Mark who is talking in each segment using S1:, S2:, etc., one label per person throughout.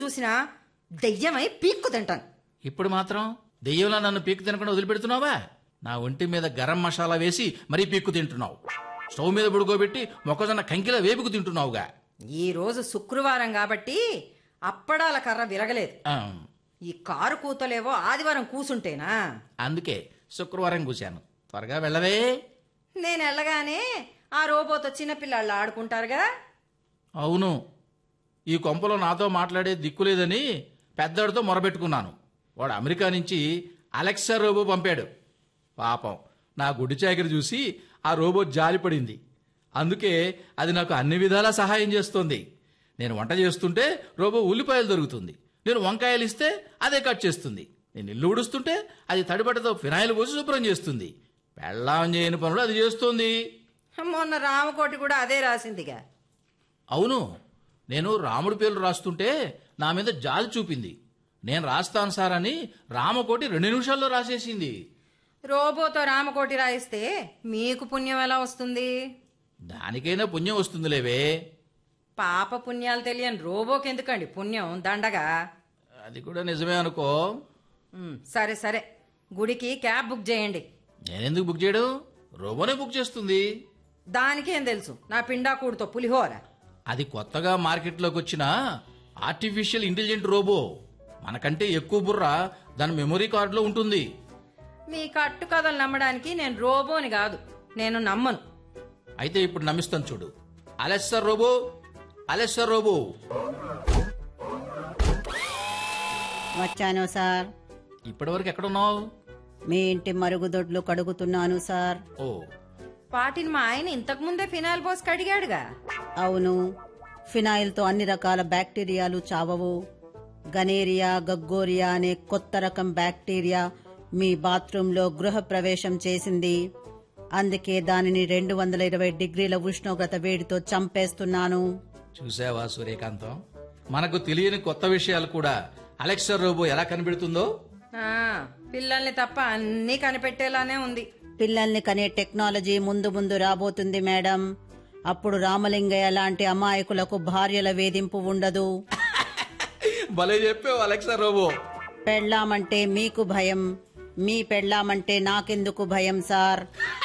S1: చూసినా దెయ్యమై పీక్కు తింటాను
S2: ఇప్పుడు మాత్రం దెయ్యంలా నన్ను పీక్కు తినకుండా వదిలిపెడుతున్నావా నా ఒంటి మీద గరం మసాలా వేసి మరీ పీక్కు తింటున్నావు స్టవ్ మీద పడుకోబెట్టి మొక్కజొన్న కంకిలా వేపుకు తింటున్నావుగా
S1: ఈ రోజు శుక్రవారం కాబట్టి అప్పడాల కర్ర విరగలేదు
S2: ఆ,
S1: ఈ కారు కూతలేవో ఆదివారం కూసుంటేనా
S2: అందుకే శుక్రవారం కూశాను త్వరగా వెళ్ళవే
S1: నేను వెళ్ళగానే ఆ రోబోతో చిన్నపిల్లాళ్ళు ఆడుకుంటారుగా
S2: అవును ఈ కొంపలో నాతో మాట్లాడే దిక్కులేదని పెద్దడితో మొరబెట్టుకున్నాను వాడు అమెరికా నుంచి అలెక్సా రోబో పంపాడు పాపం నా గుడి చాకరి చూసి ఆ రోబో జాలిపడింది అందుకే అది నాకు అన్ని విధాలా సహాయం చేస్తోంది నేను వంట చేస్తుంటే రోబో ఉల్లిపాయలు దొరుకుతుంది నేను వంకాయలు ఇస్తే అదే కట్ చేస్తుంది నేను ఇల్లు ఉడుస్తుంటే అది తడిబట్టతో ఫినాయిల్ పోసి శుభ్రం చేస్తుంది పెళ్ళాం చేయని పనులు అది చేస్తుంది
S1: మొన్న రామకోటి కూడా అదే రాసిందిగా
S2: అవును నేను రాముడి పేర్లు రాస్తుంటే నా మీద జాలి చూపింది నేను రాస్తాను సార్ అని రామకోటి రెండు నిమిషాల్లో రాసేసింది
S1: రోబోతో రామకోటి రాయిస్తే మీకు పుణ్యం ఎలా వస్తుంది
S2: దానికైనా పుణ్యం వస్తుందిలేవే
S1: పాప పుణ్యాలు తెలియని రోబోకి ఎందుకండి పుణ్యం దండగా
S2: అది కూడా నిజమే అనుకో
S1: ఉమ్, సరే సరే గుడికి క్యాబ్ బుక్ చేయండి
S2: నేనెందుకు బుక్ చేయడం రోబోనే బుక్ చేస్తుంది
S1: దానికేం తెలుసు నా పిండాకూడుతో పులిహోర
S2: అది కొత్తగా మార్కెట్లోకి వచ్చిన ఆర్టిఫిషియల్ ఇంటెలిజెంట్ రోబో మనకంటే ఎక్కువ బుర్ర దాని మెమొరీ కార్డులో ఉంటుంది
S1: మీ కట్టు కథలు నమ్మడానికి నేను రోబోని కాదు నేను నమ్మను
S2: అయితే ఇప్పుడు నమ్మిస్తాను చూడు అలెస్సర్ రోబో అలెస్సర్ రోబో
S3: వచ్చాను సార్
S2: ఇప్పటివరకు ఎక్కడున్నావు
S3: మీ ఇంటి మరుగుదొడ్లు కడుగుతున్నాను సార్
S2: ఓ
S1: వాటిని మా ఆయన ఇంతకు ముందే ఫినాయిల్ పోసి కడిగాడుగా
S3: అవును ఫినాయిల్తో అన్ని రకాల బ్యాక్టీరియాలు చావవు గనేరియా గగ్గోరియా అనే కొత్త రకం బ్యాక్టీరియా మీ బాత్రూంలో గృహ ప్రవేశం చేసింది అందుకే దానిని రెండు వందల ఇరవై డిగ్రీల ఉష్ణోగ్రత వేడితో చంపేస్తున్నాను
S2: చూసావా సూర్యకాంతం మనకు తెలియని కొత్త విషయాలు కూడా అలెక్సర్ రోబో ఎలా కనిపెడుతుందో
S1: ఆ, పిల్లల్ని తప్ప అన్నీ కనిపెట్టేలానే ఉంది
S3: పిల్లల్ని కనే టెక్నాలజీ ముందు ముందు రాబోతుంది మేడం అప్పుడు రామలింగయ్య లాంటి అమాయకులకు భార్యల వేధింపు ఉండదు
S2: భలే చెప్పావు అలెక్సర్ రోబో
S3: పెళ్ళామంటే మీకు భయం మీ పెళ్ళామంటే నాకెందుకు భయం సార్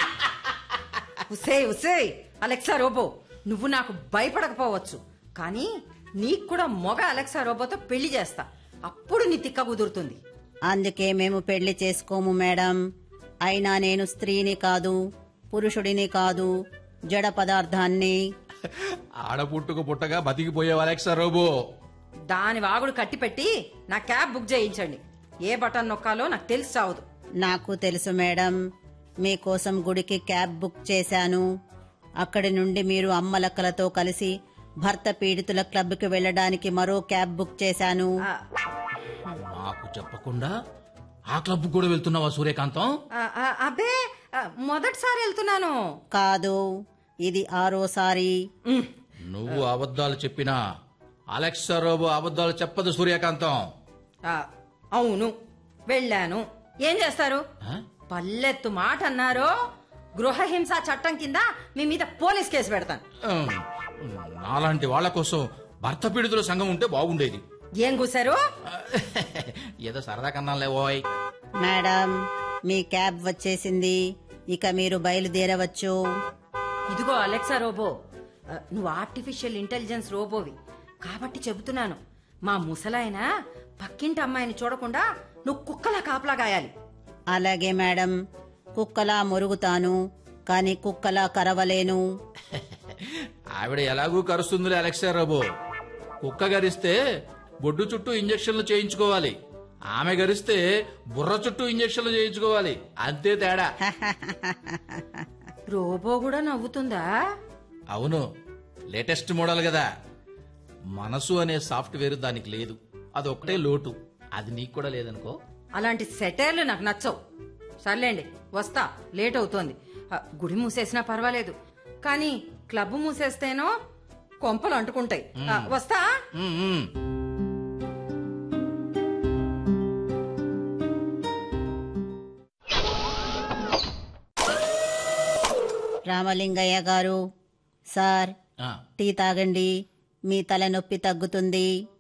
S1: ఉసే ఉసే అలెక్సా రోబో నువ్వు నాకు భయపడకపోవచ్చు కానీ నీకు కూడా మొగ అలెక్సా రోబోతో పెళ్లి చేస్తా అప్పుడు నీ తిక్క కుదురుతుంది
S3: అందుకే మేము పెళ్లి చేసుకోము మేడం అయినా నేను స్త్రీని కాదు పురుషుడిని కాదు జడ పదార్థాన్ని
S2: ఆడ పుట్టుకు పుట్టగా బతికిపోయావు అలెక్సర్ రోబో
S1: దాని వాగుడు కట్టిపెట్టి నా క్యాబ్ బుక్ చేయించండి ఏ బటన్ నొక్కాలో నాకు తెలిసి సావదు
S3: నాకు తెలుసు మేడం మీకోసం గుడికి క్యాబ్ బుక్ చేశాను అక్కడి నుండి మీరు అమ్మలక్కలతో కలిసి భర్త పీడితుల క్లబ్కి వెళ్ళడానికి మరో క్యాబ్ బుక్ చేశాను
S1: ఆ,
S2: నాకు చెప్పకుండా ఆ క్లబ్ కూడా వెళ్తున్నావా సూర్యకాంతం
S1: ఆ, ఆ, అబ్బే ఆ, మొదటిసారి వెళ్తున్నాను
S3: కాదు ఇది ఆరోసారి
S1: ఉమ్,
S2: నువ్వు అబద్ధాలు చెప్పినా అలెక్సర్ రోబో అబద్ధాలు చెప్పదు సూర్యకాంతం
S1: ఆ, అవును వెళ్ళాను ఏం చేస్తారు
S2: ఆ?
S1: పల్లెత్తు మాట అన్నారో గృహహింస చట్టం కింద మీ మీద పోలీస్ కేసు పెడతాను
S2: ఉమ్, నాలాంటి వాళ్ళ కోసం భర్త పీడితుల సంఘం ఉంటే బాగుండేది
S1: ఏం కూశారు
S2: ఏదో సరదా కన్నా లేవోయ్
S3: మేడం మీ క్యాబ్ వచ్చేసింది ఇక మీరు బయలుదేరవచ్చు
S1: ఇదిగో అలెక్సా రోబో ఆ, నువ్వు ఆర్టిఫిషియల్ ఇంటెలిజెన్స్ రోబోవి కాబట్టి చెబుతున్నాను మా ముసలాయన పక్కింటి అమ్మాయిని చూడకుండా నువ్వు కుక్కలా కాపలా గాయాలి
S3: అలాగే మేడం కుక్కలా మురుగుతాను కానీ కుక్కలా కరవలేను
S2: ఆవిడ ఎలాగూ కరుస్తుందిలే అలెక్సర్ రోబో కుక్క గరిస్తే బొడ్డు చుట్టూ ఇంజక్షన్లు చేయించుకోవాలి ఆమె గరిస్తే బుర్ర చుట్టూ ఇంజక్షన్లు చేయించుకోవాలి అంతే తేడా
S1: రోబో కూడా నవ్వుతుందా
S2: అవును లేటెస్ట్ మోడల్ కదా మనసు అనే సాఫ్ట్వేర్ దానికి లేదు అదొక్కటే లోటు అది నీకు కూడా లేదనుకో
S1: అలాంటి సెటైర్లు నాకు నచ్చవు సర్లేండి వస్తా లేట్ అవుతోంది ఆ, గుడి మూసేసినా పర్వాలేదు కానీ క్లబ్ మూసేస్తేనో కొంపలు అంటుకుంటాయి ఆ, వస్తా
S2: ఉమ్, ఉమ్.
S3: రామలింగయ్య గారు సార్
S2: ఆ,
S3: టీ తాగండి మీ తలనొప్పి తగ్గుతుంది